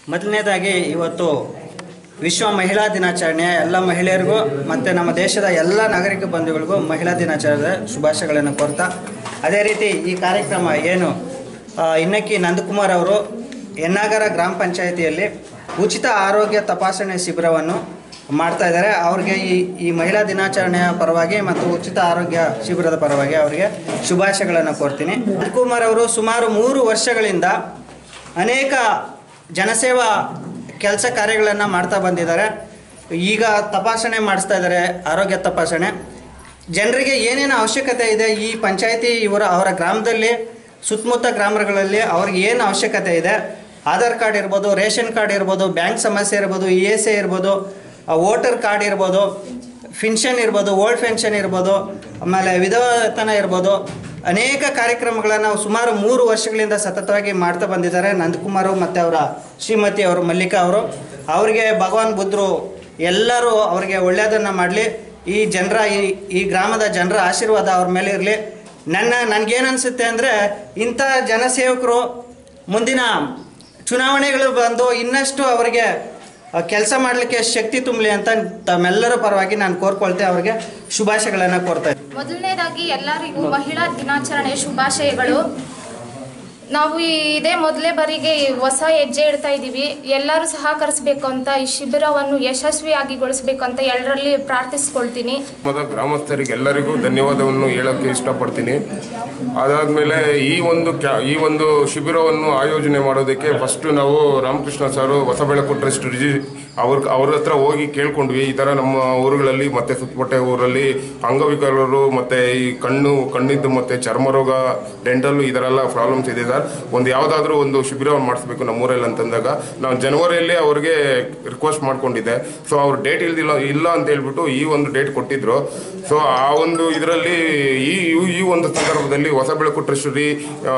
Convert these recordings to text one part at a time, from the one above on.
ಮೊದಲನೇದಾಗಿ ಇವತ್ತು ವಿಶ್ವ ಮಹಿಳಾ ದಿನಾಚರಣೆ ಎಲ್ಲ ಮಹಿಳೆಯರಿಗೂ ಮತ್ತು ನಮ್ಮ ದೇಶದ ಎಲ್ಲ ನಾಗರಿಕ ಬಂಧುಗಳಿಗೂ ಮಹಿಳಾ ದಿನಾಚರಣೆಯ ಶುಭಾಶಯಗಳನ್ನು ಕೋರ್ತಾ ಅದೇ ರೀತಿ ಈ ಕಾರ್ಯಕ್ರಮ ಏನು ಆ, ಇನ್ನಕ್ಕಿ ನಂದಕುಮಾರ್ ಅವರು ಎನ್ನಾಗರ ಗ್ರಾಮ ಪಂಚಾಯಿತಿಯಲ್ಲಿ ಉಚಿತ ಆರೋಗ್ಯ ತಪಾಸಣೆ ಶಿಬಿರವನ್ನು ಮಾಡ್ತಾ ಇದ್ದಾರೆ ಅವ್ರಿಗೆ ಈ ಈ ಮಹಿಳಾ ದಿನಾಚರಣೆಯ ಪರವಾಗಿ ಮತ್ತು ಉಚಿತ ಆರೋಗ್ಯ ಶಿಬಿರದ ಪರವಾಗಿ ಅವರಿಗೆ ಶುಭಾಶಯಗಳನ್ನು ಕೋರ್ತೀನಿ ನಂದಕುಮಾರ್ ಅವರು ಸುಮಾರು ಮೂರು ವರ್ಷಗಳಿಂದ ಅನೇಕ ಜನಸೇವಾ ಕೆಲಸ ಕಾರ್ಯಗಳನ್ನು ಮಾಡ್ತಾ ಬಂದಿದ್ದಾರೆ ಈಗ ತಪಾಸಣೆ ಮಾಡಿಸ್ತಾ ಇದ್ದಾರೆ ಆರೋಗ್ಯ ತಪಾಸಣೆ ಜನರಿಗೆ ಏನೇನು ಅವಶ್ಯಕತೆ ಇದೆ ಈ ಪಂಚಾಯಿತಿ ಇವರ ಅವರ ಗ್ರಾಮದಲ್ಲಿ ಸುತ್ತಮುತ್ತ ಗ್ರಾಮಗಳಲ್ಲಿ ಅವ್ರಿಗೆ ಏನು ಅವಶ್ಯಕತೆ ಇದೆ ಆಧಾರ್ ಕಾರ್ಡ್ ಇರ್ಬೋದು ರೇಷನ್ ಕಾರ್ಡ್ ಇರ್ಬೋದು ಬ್ಯಾಂಕ್ ಸಮಸ್ಯೆ ಇರ್ಬೋದು ಇ ಎಸ್ ಎ ಇರ್ಬೋದು ವೋಟರ್ ಕಾರ್ಡ್ ಇರ್ಬೋದು ಫಿನ್ಷನ್ ಇರ್ಬೋದು ಓಲ್ಡ್ ಪೆನ್ಷನ್ ಇರ್ಬೋದು ಆಮೇಲೆ ವಿಧವತನ ಇರ್ಬೋದು ಅನೇಕ ಕಾರ್ಯಕ್ರಮಗಳನ್ನು ನಾವು ಸುಮಾರು ಮೂರು ವರ್ಷಗಳಿಂದ ಸತತವಾಗಿ ಮಾಡ್ತಾ ಬಂದಿದ್ದಾರೆ ನಂದಕುಮಾರು ಮತ್ತು ಅವರ ಶ್ರೀಮತಿ ಅವರು ಮಲ್ಲಿಕಾ ಅವರು ಅವರಿಗೆ ಭಗವಾನ್ ಬುದ್ಧರು ಎಲ್ಲರೂ ಅವರಿಗೆ ಒಳ್ಳೆಯದನ್ನು ಮಾಡಲಿ ಈ ಜನರ ಈ ಈ ಗ್ರಾಮದ ಜನರ ಆಶೀರ್ವಾದ ಅವ್ರ ಮೇಲೆ ಇರಲಿ ನನ್ನ ನನಗೇನು ಅನಿಸುತ್ತೆ ಅಂದರೆ ಇಂಥ ಜನಸೇವಕರು ಮುಂದಿನ ಚುನಾವಣೆಗಳು ಬಂದು ಇನ್ನಷ್ಟು ಅವರಿಗೆ ಕೆಲಸ ಮಾಡಲಿಕ್ಕೆ ಶಕ್ತಿ ತುಂಬಲಿ ಅಂತ ತಮ್ಮೆಲ್ಲರ ಪರವಾಗಿ ನಾನು ಕೋರ್ಕೊಳ್ತೆ ಅವರಿಗೆ ಶುಭಾಶಯಗಳನ್ನು ಕೋರ್ತಾ ಇದ್ದೀನಿ. ಮೊದಲನೇದಾಗಿ ಎಲ್ಲರಿಗೂ ಮಹಿಳಾ ದಿನಾಚರಣೆ ಶುಭಾಶಯಗಳು ನಾವು ಈ- ಇದೇ ಮೊದಲೇ ಬಾರಿಗೆ ಹೊಸ ಹೆಜ್ಜೆ ಇಡ್ತಾ ಇದ್ದೀವಿ ಎಲ್ಲರೂ ಸಹಕರಿಸಬೇಕು ಅಂತ ಈ ಶಿಬಿರವನ್ನು ಯಶಸ್ವಿಯಾಗಿಗೊಳಿಸಬೇಕು ಅಂತ ಎಲ್ಲರಲ್ಲಿ ಪ್ರಾರ್ಥಿಸ್ಕೊಳ್ತೀನಿ ಮೊದಲ ಗ್ರಾಮಸ್ಥರಿಗೆ ಎಲ್ಲರಿಗೂ ಧನ್ಯವಾದವನ್ನು ಹೇಳೋಕ್ಕೆ ಇಷ್ಟಪಡ್ತೀನಿ ಅದಾದಮೇಲೆ ಈ ಒಂದು ಕ್ಯಾ ಈ ಒಂದು ಶಿಬಿರವನ್ನು ಆಯೋಜನೆ ಮಾಡೋದಕ್ಕೆ ಫಸ್ಟು ನಾವು ರಾಮಕೃಷ್ಣ ಸಾರು ಹೊಸ ಬೆಳಕು ಟ್ರಸ್ಟ್ ರಿಜಿ ಅವ್ರ ಅವ್ರ ಹತ್ರ ಹೋಗಿ ಕೇಳ್ಕೊಂಡ್ವಿ ಈ ಥರ ನಮ್ಮ ಊರುಗಳಲ್ಲಿ ಮತ್ತು ಸುತ್ತಮುತ್ತ ಊರಲ್ಲಿ ಅಂಗವಿಕಲರು ಮತ್ತು ಈ ಕಣ್ಣು ಕಣ್ಣಿದ್ದು ಮತ್ತು ಚರ್ಮರೋಗ ಡೆಂಟಲ್ಲು ಇದರೆಲ್ಲ ಪ್ರಾಬ್ಲಮ್ಸ್ ಇದೆ ಸರ್ ಒಂದು ಯಾವುದಾದ್ರೂ ಒಂದು ಶಿಬಿರವನ್ನು ಮಾಡಿಸ್ಬೇಕು ನಮ್ಮೂರಲ್ಲಿ ಅಂತಂದಾಗ ನಾವು ಜನವರಿಯಲ್ಲಿ ಅವ್ರಿಗೆ ರಿಕ್ವೆಸ್ಟ್ ಮಾಡ್ಕೊಂಡಿದ್ದೆ ಸೊ ಅವ್ರು ಡೇಟ್ ಇಲ್ದಿಲ್ಲ ಇಲ್ಲ ಅಂತ ಹೇಳ್ಬಿಟ್ಟು ಈ ಒಂದು ಡೇಟ್ ಕೊಟ್ಟಿದ್ರು ಸೊ ಆ ಒಂದು ಇದರಲ್ಲಿ ಈ ಈ- ಈ ಒಂದು ಸಂದರ್ಭದಲ್ಲಿ ಹೊಸ ಬೆಳಕು ಟ್ರಸ್ಟರಿ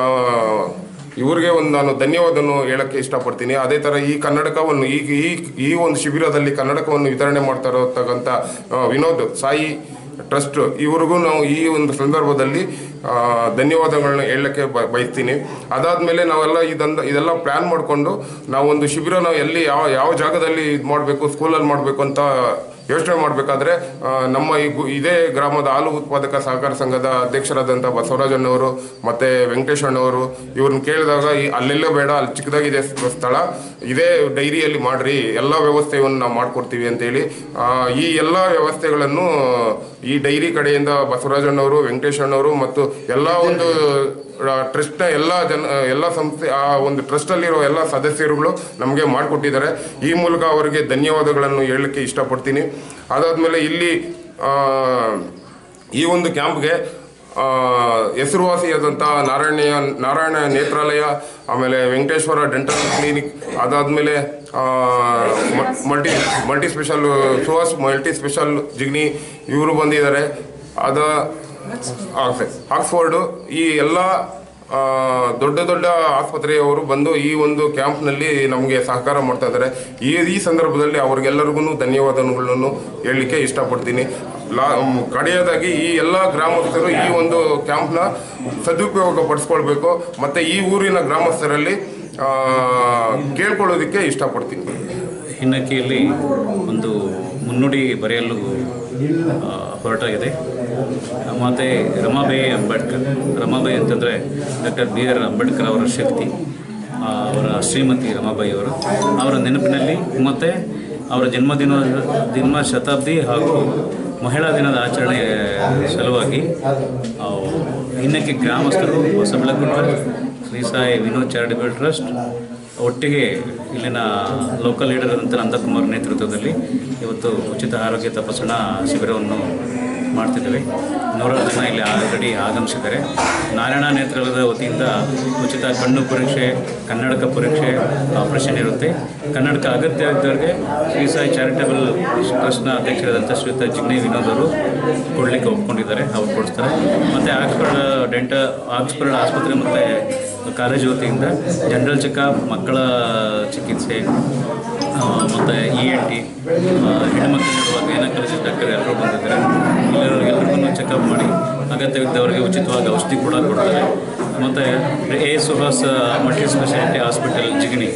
ಇವ್ರಿಗೆ ಒಂದು ನಾನು ಧನ್ಯವಾದವನ್ನು ಹೇಳಕ್ಕೆ ಇಷ್ಟಪಡ್ತೀನಿ ಅದೇ ಥರ ಈ ಕನ್ನಡಕವನ್ನು ಈ ಈ ಈ ಒಂದು ಶಿಬಿರದಲ್ಲಿ ಕನ್ನಡಕವನ್ನು ವಿತರಣೆ ಮಾಡ್ತಾ ಇರತಕ್ಕಂಥ ಆ, ವಿನೋದ್ ಸಾಯಿ ಟ್ರಸ್ಟ್ ಇವ್ರಿಗೂ ನಾವು ಈ ಒಂದು ಸಂದರ್ಭದಲ್ಲಿ ಆ, ಧನ್ಯವಾದಗಳನ್ನ ಹೇಳಕ್ಕೆ ಬ- ಬಯಸ್ತೀನಿ ಅದಾದಮೇಲೆ ನಾವೆಲ್ಲ ಇದಂದ ಇದೆಲ್ಲ ಪ್ಲ್ಯಾನ್ ಮಾಡಿಕೊಂಡು ನಾವೊಂದು ಶಿಬಿರ ನಾವು ಎಲ್ಲಿ ಯಾವ ಯಾವ ಜಾಗದಲ್ಲಿ ಇದು ಮಾಡಬೇಕು ಸ್ಕೂಲಲ್ಲಿ ಮಾಡಬೇಕು ಅಂತ ಯೋಚನೆ ಮಾಡಬೇಕಾದ್ರೆ ನಮ್ಮ ಈ ಗು- ಇದೇ ಗ್ರಾಮದ ಹಾಲು ಉತ್ಪಾದಕ ಸಹಕಾರ ಸಂಘದ ಅಧ್ಯಕ್ಷರಾದಂಥ ಬಸವರಾಜಣ್ಣವರು ಮತ್ತು ವೆಂಕಟೇಶಣ್ಣವರು ಇವ್ರನ್ನ ಕೇಳಿದಾಗ ಈ ಅಲ್ಲೆಲ್ಲೇ ಬೇಡ ಅಲ್ಲಿ ಚಿಕ್ಕದಾಗಿದೆ ಸ್- ಸ್ಥಳ ಇದೇ ಡೈರಿಯಲ್ಲಿ ಮಾಡ್ರಿ ಎಲ್ಲ ವ್ಯವಸ್ಥೆಯನ್ನು ನಾವು ಮಾಡಿಕೊಡ್ತೀವಿ ಅಂತೇಳಿ ಆ, ಈ ಎಲ್ಲ ವ್ಯವಸ್ಥೆಗಳನ್ನು ಈ ಡೈರಿ ಕಡೆಯಿಂದ ಬಸವರಾಜಣ್ಣವರು ವೆಂಕಟೇಶಣ್ಣವರು ಮತ್ತು ಎಲ್ಲ ಒಂದು ಟ್ರಸ್ಟ್ನ ಎಲ್ಲ ಜನ ಎಲ್ಲ ಸಂಸ್ಥೆ ಆ ಒಂದು ಟ್ರಸ್ಟಲ್ಲಿರೋ ಎಲ್ಲ ಸದಸ್ಯರುಗಳು ನಮಗೆ ಮಾಡಿಕೊಟ್ಟಿದ್ದಾರೆ ಈ ಮೂಲಕ ಅವರಿಗೆ ಧನ್ಯವಾದಗಳನ್ನು ಹೇಳಲಿಕ್ಕೆ ಇಷ್ಟಪಡ್ತೀನಿ ಅದಾದಮೇಲೆ ಇಲ್ಲಿ ಆ, ಈ ಒಂದು ಕ್ಯಾಂಪ್ಗೆ ಆ, ಹೆಸರುವಾಸಿಯಾದಂಥ ನಾರಾಯಣೀಯ ನಾರಾಯಣ ನೇತ್ರಾಲಯ ಆಮೇಲೆ ವೆಂಕಟೇಶ್ವರ ಡೆಂಟಲ್ ಕ್ಲಿನಿಕ್ ಅದಾದಮೇಲೆ multi multi special Suhas multi special Jigani ಇವರು ಬಂದಿದ್ದಾರೆ ಅದ ಆಕ್ಸ್ಫೋರ್ಡು ಈ ಎಲ್ಲ ಆ, ದೊಡ್ಡ ದೊಡ್ಡ ಆಸ್ಪತ್ರೆಯವರು ಬಂದು ಈ ಒಂದು ಕ್ಯಾಂಪ್ನಲ್ಲಿ ನಮಗೆ ಸಹಕಾರ ಮಾಡ್ತಾ ಇದ್ದಾರೆ ಈ ಈ ಸಂದರ್ಭದಲ್ಲಿ ಅವರಿಗೆಲ್ಲರಿಗೂ ಧನ್ಯವಾದಗಳನ್ನು ಹೇಳಲಿಕ್ಕೆ ಇಷ್ಟಪಡ್ತೀನಿ ಲಾ ಮ್, ಕಡೆಯದಾಗಿ ಈ ಎಲ್ಲ ಗ್ರಾಮಸ್ಥರು ಈ ಒಂದು ಕ್ಯಾಂಪ್ನ ಸದುಪಯೋಗ ಪಡಿಸ್ಕೊಳ್ಬೇಕು ಮತ್ತು ಈ ಊರಿನ ಗ್ರಾಮಸ್ಥರಲ್ಲಿ ಆ, ಕೇಳ್ಕೊಳ್ಳೋದಕ್ಕೆ ಇಷ್ಟಪಡ್ತೀನಿ ಹಿನ್ನಕ್ಕಿಯಲ್ಲಿ ಒಂದು ಮುನ್ನುಡಿ ಬರೆಯಲು ಆ, ಹೊರಟಾಗಿದೆ ಮತ್ತು ರಮಾಬಾಯಿ ಅಂಬೇಡ್ಕರ್ ರಮಾಬಾಯಿ ಅಂತಂದರೆ ಡಾಕ್ಟರ್ ಬಿ ಆರ್ ಅಂಬೇಡ್ಕರ್ ಅವರ ಶಕ್ತಿ ಆ, ಅವರ ಶ್ರೀಮತಿ ರಮಾಬಾಯಿ ಅವರು ಅವರ ನೆನಪಿನಲ್ಲಿ ಮತ್ತು ಅವರ ಜನ್ಮದಿನ ಜನ್ಮ ಶತಾಬ್ದಿ ಹಾಗೂ ಮಹಿಳಾ ದಿನದ ಆಚರಣೆ ಸಲುವಾಗಿ ಆ, ಹಿನ್ನಕ್ಕೆ ಗ್ರಾಮಸ್ಥರು Hosa Belaku trust Shri Sai Vinod charitable trust ಒಟ್ಟಿಗೆ ಇಲ್ಲಿನ ಲೋಕಲ್ ಲೀಡರ್ ಅಂತ ನಂದಕುಮಾರ್ ನೇತೃತ್ವದಲ್ಲಿ ಇವತ್ತು ಉಚಿತ ಆರೋಗ್ಯ ತಪಾಸಣಾ ಶಿಬಿರವನ್ನು ಮಾಡ್ತಿದ್ದೇವೆ ನೂರಾರು ಜನ ಇಲ್ಲಿ ಆಲ್ರೆಡಿ ಆಗಮಿಸಿದ್ದಾರೆ ನಾರಾಯಣ ನೇತ್ರಾಲಯದ ವತಿಯಿಂದ ಉಚಿತ ಕಣ್ಣು ಪರೀಕ್ಷೆ ಕನ್ನಡಕ ಪರೀಕ್ಷೆ ಆಪರೇಷನ್ ಇರುತ್ತೆ ಕನ್ನಡಕ ಅಗತ್ಯ ಇದ್ದವರಿಗೆ ಶ್ರೀ ಸಾಯಿ ಚಾರಿಟಬಲ್ ಟ್ರಸ್ಟ್ನ ಅಧ್ಯಕ್ಷರಾದಂಥ ಶ್ರೀಯುತ ಜಿಗ್ನಿ ವಿನೋದ್ ಅವರು ಕೊಡಲಿಕ್ಕೆ ಒಪ್ಕೊಂಡಿದ್ದಾರೆ ಅವ್ರು ಕೊಡಿಸ್ತಾರೆ ಮತ್ತು ಆಕ್ಸ್ಫರ್ಡ್ ಡೆಂಟ ಆಕ್ಸ್ಫರ್ಡ್ ಆಸ್ಪತ್ರೆ ಮತ್ತು ಕಾಲೇಜು ವತಿಯಿಂದ ಜನರಲ್ ಚೆಕಪ್ ಮಕ್ಕಳ ಚಿಕಿತ್ಸೆ ಮತ್ತು ಇ ಎನ್ ಟಿ ಹೆಣ್ಮಕ್ಳಿರುವ ಗೈನಕಾಲಜಿಸ್ಟ್ ಡಾಕ್ಟರ್ ಎಲ್ಲರೂ ಬಂದಿದ್ದಾರೆ ಎಲ್ಲರೂ ಎಲ್ಲರಿಗೂ ಚೆಕಪ್ ಮಾಡಿ ಅಗತ್ಯವಿದ್ದವರಿಗೆ ಉಚಿತವಾಗಿ ಔಷಧಿ ಕೂಡ ಕೊಡ್ತಾರೆ ಮತ್ತು ಎ Suhas multi speciality hospital Jigani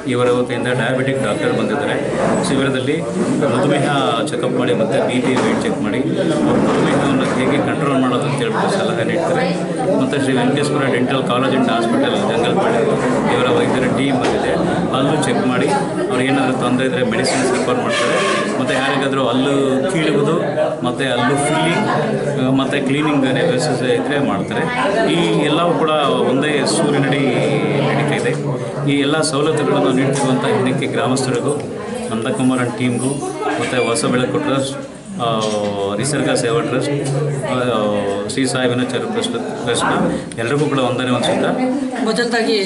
ಇವರ ವತಿಯಿಂದ ಡಯಾಬಿಟಿಕ್ ಡಾಕ್ಟರ್ ಬಂದಿದ್ದಾರೆ ಶಿಬಿರದಲ್ಲಿ ಮಧುಮೇಹ ಚೆಕಪ್ ಮಾಡಿ ಮತ್ತು ಬಿ ಪಿ ವೇಟ್ ಚೆಕ್ ಮಾಡಿ ಅವ್ರ ಮಧುಮೇಹವನ್ನು ಹೇಗೆ ಕಂಟ್ರೋಲ್ ಮಾಡೋದು ಅಂತ ಹೇಳ್ಬಿಟ್ಟು ಸಲಹೆ ನೀಡ್ತಾರೆ ಮತ್ತು Shri Venkateshwara dental college and hospital Jangalpadi ಇವರ ವೈದ್ಯರ ಟೀಮ್ ಬಂದಿದೆ ಅಲ್ಲೂ ಚೆಕ್ ಮಾಡಿ ಅವ್ರು ಏನಾದರೂ ತೊಂದರೆ ಇದ್ದರೆ ಮೆಡಿಸಿನ್ಸ್ ರೆಫರ್ ಮಾಡ್ತಾರೆ ಮತ್ತು ಯಾರಿಗಾದರೂ ಅಲ್ಲು ಕೀಳುವುದು ಮತ್ತು ಅಲ್ಲು ಫಿಲ್ಲಿಂಗ್ ಮತ್ತು ಕ್ಲೀನಿಂಗ್ ವ್ಯವಸ್ಥೆ ಇದ್ದರೆ ಮಾಡ್ತಾರೆ ಈ ಎಲ್ಲವೂ ಕೂಡ ಒಂದೇ ಸೂರಿನಡಿ ನಡೀತಾ ಇದೆ ಈ ಎಲ್ಲ ಸವಲತ್ತುಗಳನ್ನು ನೀಡ್ತಿರುವಂಥ ಹಿನ್ನಕ್ಕೆ ಗ್ರಾಮಸ್ಥರಿಗೂ ನಂದಕುಮಾರನ್ ಟೀಮ್ಗೂ ಮತ್ತು ಹೊಸ ಬೆಳಕು ಟ್ರಸ್ಟ್ ಆ, ನಿಸರ್ಗ ಸೇವಾ ಟ್ರಸ್ಟ್ ಆ, ಶ್ರೀ ಸಾಯಿ ವಿನೋಚರ ಟ್ರಸ್ಟ್ ಟ್ರಸ್ಟ್ನ ಎಲ್ರಿಗೂ ಕೂಡ ವಂದನೆ ಅನಿಸುತ್ತಾ ಮೊದಲದಾಗಿ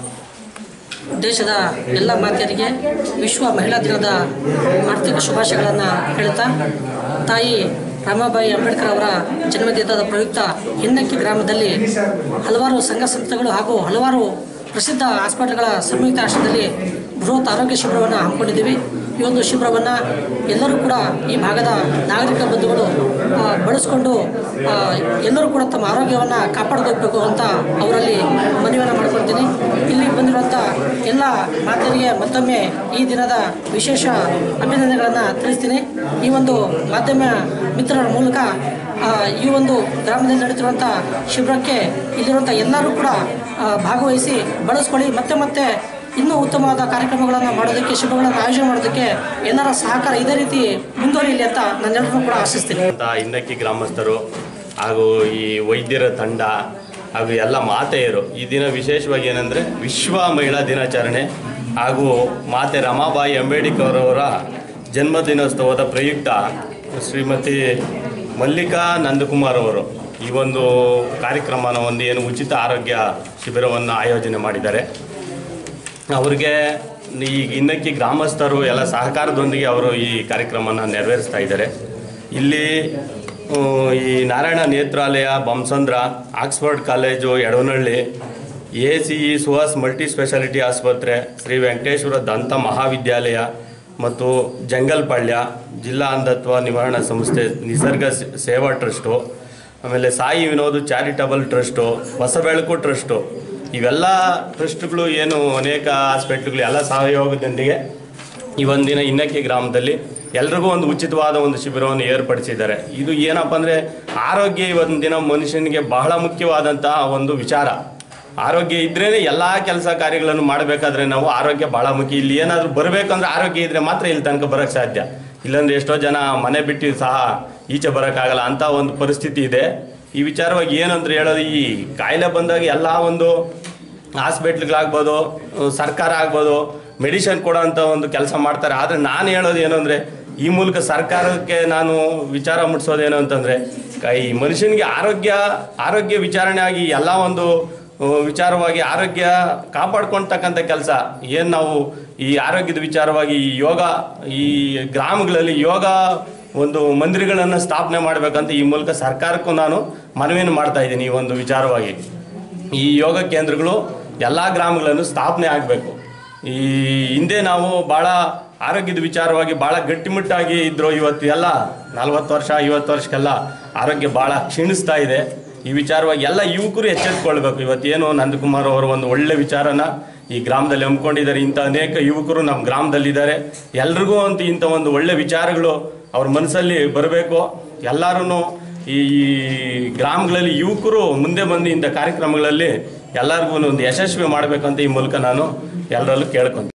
ದೇಶದ ಎಲ್ಲ ಮಾತೆಯರಿಗೆ ವಿಶ್ವ ಮಹಿಳಾ ದಿನದ ಆರ್ಥಿಕ ಶುಭಾಶಯಗಳನ್ನು ಹೇಳ್ತಾ ತಾಯಿ ರಾಮಾಬಾಯಿ ಅಂಬೇಡ್ಕರ್ ಅವರ ಜನ್ಮದಿನದ ಪ್ರಯುಕ್ತ ಹಿನ್ನಕ್ಕಿ ಗ್ರಾಮದಲ್ಲಿ ಹಲವಾರು ಸಂಘ ಸಂಸ್ಥೆಗಳು ಹಾಗೂ ಹಲವಾರು ಪ್ರಸಿದ್ಧ ಹಾಸ್ಪಿಟಲ್ಗಳ ಸಂಯುಕ್ತ ಆಶ್ರಯದಲ್ಲಿ ಬೃಹತ್ ಆರೋಗ್ಯ ಶಿಬಿರವನ್ನು ಹಮ್ಮಿಕೊಂಡಿದ್ದೀವಿ ಈ ಒಂದು ಶಿಬಿರವನ್ನು ಎಲ್ಲರೂ ಕೂಡ ಈ ಭಾಗದ ನಾಗರಿಕ ಬಂಧುಗಳು ಆ, ಬಳಸ್ಕೊಂಡು ಆ, ಎಲ್ಲರೂ ಕೂಡ ತಮ್ಮ ಆರೋಗ್ಯವನ್ನು ಕಾಪಾಡ್ಕೋಬೇಕು ಅಂತ ಅವರಲ್ಲಿ ಮನವಿಯನ್ನು ಮಾಡ್ಕೊಳ್ತೀನಿ ಇಲ್ಲಿ ಬಂದಿರುವಂಥ ಎಲ್ಲ ಮಾತೆಯರಿಗೆ ಮತ್ತೊಮ್ಮೆ ಈ ದಿನದ ವಿಶೇಷ ಅಭಿನಂದನೆಗಳನ್ನು ತಿಳಿಸ್ತೀನಿ ಈ ಒಂದು ಮಾಧ್ಯಮ ಮಿತ್ರರ ಮೂಲಕ ಆ, ಈ ಒಂದು ಗ್ರಾಮದಲ್ಲಿ ನಡೀತಿರುವಂಥ ಶಿಬಿರಕ್ಕೆ ಇಲ್ಲಿರುವಂಥ ಎಲ್ಲರೂ ಕೂಡ ಆ, ಭಾಗವಹಿಸಿ ಬಳಸ್ಕೊಳ್ಳಿ ಮತ್ತೆ ಮತ್ತೆ ಇನ್ನೂ ಉತ್ತಮವಾದ ಕಾರ್ಯಕ್ರಮಗಳನ್ನು ಮಾಡೋದಕ್ಕೆ ಶಿಬಿರಗಳನ್ನು ಆಯೋಜನೆ ಮಾಡೋದಕ್ಕೆ ಎಲ್ಲರ ಸಹಕಾರ ಇದೇ ರೀತಿ ಮುಂದುವರಿಯಲಿ ಅಂತ ನಾನೆಲ್ಲರೂ ಕೂಡ ಆಶಿಸ್ತೀನಿ ಅಂತ ಇನ್ನಕ್ಕಿ ಗ್ರಾಮಸ್ಥರು ಹಾಗೂ ಈ ವೈದ್ಯರ ತಂಡ ಹಾಗೂ ಎಲ್ಲ ಮಾತೆಯರು ಈ ದಿನ ವಿಶೇಷವಾಗಿ ಏನಂದರೆ ವಿಶ್ವ ಮಹಿಳಾ ದಿನಾಚರಣೆ ಹಾಗೂ ಮಾತೆ ರಮಾಬಾಯಿ ಅಂಬೇಡ್ಕರ್ ಅವರ ಜನ್ಮದಿನೋತ್ಸವದ ಪ್ರಯುಕ್ತ ಶ್ರೀಮತಿ ಮಲ್ಲಿಕಾ ನಂದಕುಮಾರ್ ಅವರು ಈ ಒಂದು ಕಾರ್ಯಕ್ರಮನ ಒಂದು ಏನು ಉಚಿತ ಆರೋಗ್ಯ ಶಿಬಿರವನ್ನು ಆಯೋಜನೆ ಮಾಡಿದ್ದಾರೆ ಅವರಿಗೆ ಈ ಇನ್ನಕ್ಕಿ ಗ್ರಾಮಸ್ಥರು ಎಲ್ಲ ಸಹಕಾರದೊಂದಿಗೆ ಅವರು ಈ ಕಾರ್ಯಕ್ರಮನ ನೆರವೇರಿಸ್ತಾ ಇದ್ದಾರೆ ಇಲ್ಲಿ ಆ, ಈ Narayana Nethralaya Bommasandra Oxford college Edavanahalli A C E Suhas multi speciality ಆಸ್ಪತ್ರೆ ಶ್ರೀ ವೆಂಕಟೇಶ್ವರ ದಂತ ಮಹಾವಿದ್ಯಾಲಯ ಮತ್ತು ಜಂಗಲ್ಪಾಳ್ಯ ಜಿಲ್ಲಾ ಅಂಧತ್ವ ನಿವಾರಣಾ ಸಂಸ್ಥೆ ನಿಸರ್ಗ ಸೇ- ಸೇವಾ ಟ್ರಸ್ಟು ಆಮೇಲೆ Sai Vinod charitable trust Hosabelaku trust ಇವೆಲ್ಲ ಟ್ರಸ್ಟ್ಗಳು ಏನು ಅನೇಕ ಹಾಸ್ಪಿಟ್ಲ್ಗಳು ಎಲ್ಲ ಸಹಯೋಗದೊಂದಿಗೆ ಈ ಒಂದಿನ ಇನ್ನಕ್ಕೆ ಗ್ರಾಮದಲ್ಲಿ ಎಲ್ರಿಗೂ ಒಂದು ಉಚಿತವಾದ ಒಂದು ಶಿಬಿರವನ್ನು ಏರ್ಪಡಿಸಿದ್ದಾರೆ ಇದು ಏನಪ್ಪ ಅಂದರೆ ಆರೋಗ್ಯ ಇವತ್ತಿನ ದಿನ ಮನುಷ್ಯನಿಗೆ ಬಹಳ ಮುಖ್ಯವಾದಂತಹ ಒಂದು ವಿಚಾರ ಆರೋಗ್ಯ ಇದ್ರೇ ಎಲ್ಲ ಕೆಲಸ ಕಾರ್ಯಗಳನ್ನು ಮಾಡಬೇಕಾದ್ರೆ ನಾವು ಆರೋಗ್ಯ ಬಹಳ ಮುಖ್ಯ ಇಲ್ಲಿ ಏನಾದರೂ ಬರಬೇಕಂದ್ರೆ ಆರೋಗ್ಯ ಇದ್ದರೆ ಮಾತ್ರ ಇಲ್ಲಿ ತನಕ ಬರೋಕ್ಕೆ ಸಾಧ್ಯ ಇಲ್ಲಾಂದ್ರೆ ಎಷ್ಟೋ ಜನ ಮನೆ ಬಿಟ್ಟು ಸಹ ಈಚೆ ಬರೋಕ್ಕಾಗಲ್ಲ ಅಂತ ಒಂದು ಪರಿಸ್ಥಿತಿ ಇದೆ ಈ ವಿಚಾರವಾಗಿ ಏನಂದ್ರೆ ಹೇಳೋದು ಈ ಕಾಯಿಲೆ ಬಂದಾಗ ಎಲ್ಲ ಒಂದು ಹಾಸ್ಪಿಟ್ಲ್ಗಳಾಗ್ಬೋದು ಅಹ್, ಸರ್ಕಾರ ಆಗ್ಬೋದು ಮೆಡಿಸಿನ್ ಕೊಡೋಂಥ ಒಂದು ಕೆಲಸ ಮಾಡ್ತಾರೆ ಆದರೆ ನಾನು ಹೇಳೋದು ಏನು ಅಂದರೆ ಈ ಮೂಲಕ ಸರ್ಕಾರಕ್ಕೆ ನಾನು ವಿಚಾರ ಮುಟ್ಸೋದೇನು ಅಂತಂದರೆ ಈ ಮನುಷ್ಯನಿಗೆ ಆರೋಗ್ಯ ಆರೋಗ್ಯ ವಿಚಾರಣೆ ಆಗಿ ಎಲ್ಲ ಒಂದು ಅಹ್, ವಿಚಾರವಾಗಿ ಆರೋಗ್ಯ ಕಾಪಾಡ್ಕೊಳ್ತಕ್ಕಂಥ ಕೆಲಸ ಏನು ನಾವು ಈ ಆರೋಗ್ಯದ ವಿಚಾರವಾಗಿ ಈ ಯೋಗ ಈ ಗ್ರಾಮಗಳಲ್ಲಿ ಯೋಗ ಒಂದು ಮಂದಿರಗಳನ್ನು ಸ್ಥಾಪನೆ ಮಾಡಬೇಕಂತ ಈ ಮೂಲಕ ಸರ್ಕಾರಕ್ಕೂ ನಾನು ಮನವಿಯನ್ನು ಮಾಡ್ತಾ ಇದ್ದೀನಿ ಈ ಒಂದು ವಿಚಾರವಾಗಿ ಈ ಯೋಗ ಕೇಂದ್ರಗಳು ಎಲ್ಲ ಗ್ರಾಮಗಳನ್ನು ಸ್ಥಾಪನೆ ಆಗಬೇಕು ಈ ಹಿಂದೆ ನಾವು ಭಾಳ ಆರೋಗ್ಯದ ವಿಚಾರವಾಗಿ ಭಾಳ ಗಟ್ಟಿಮುಟ್ಟಾಗಿ ಇದ್ರು ಇವತ್ತು ಎಲ್ಲ ನಲ್ವತ್ತು ವರ್ಷ ಐವತ್ತು ವರ್ಷಕ್ಕೆಲ್ಲ ಆರೋಗ್ಯ ಭಾಳ ಕ್ಷೀಣಿಸ್ತಾ ಇದೆ ಈ ವಿಚಾರವಾಗಿ ಎಲ್ಲ ಯುವಕರು ಎಚ್ಚೆತ್ಕೊಳ್ಬೇಕು ಇವತ್ತೇನು ನಂದಕುಮಾರ್ ಅವರು ಒಂದು ಒಳ್ಳೆ ವಿಚಾರನ ಈ ಗ್ರಾಮದಲ್ಲಿ ಹಮ್ಮಿಕೊಂಡಿದ್ದಾರೆ ಇಂಥ ಅನೇಕ ಯುವಕರು ನಮ್ಮ ಗ್ರಾಮದಲ್ಲಿದ್ದಾರೆ ಎಲ್ರಿಗೂ ಅಂತ ಇಂಥ ಒಂದು ಒಳ್ಳೆ ವಿಚಾರಗಳು ಅವ್ರ ಮನಸ್ಸಲ್ಲಿ ಬರಬೇಕು ಎಲ್ಲರೂ ಈ ಗ್ರಾಮಗಳಲ್ಲಿ ಯುವಕರು ಮುಂದೆ ಬಂದು ಇಂಥ ಕಾರ್ಯಕ್ರಮಗಳಲ್ಲಿ ಎಲ್ಲರಿಗೂ ಒಂದು ಯಶಸ್ವಿ ಮಾಡಬೇಕಂತ ಈ ಮೂಲಕ ನಾನು ಎಲ್ಲರಲ್ಲೂ ಕೇಳ್ಕೊಂತೀನಿ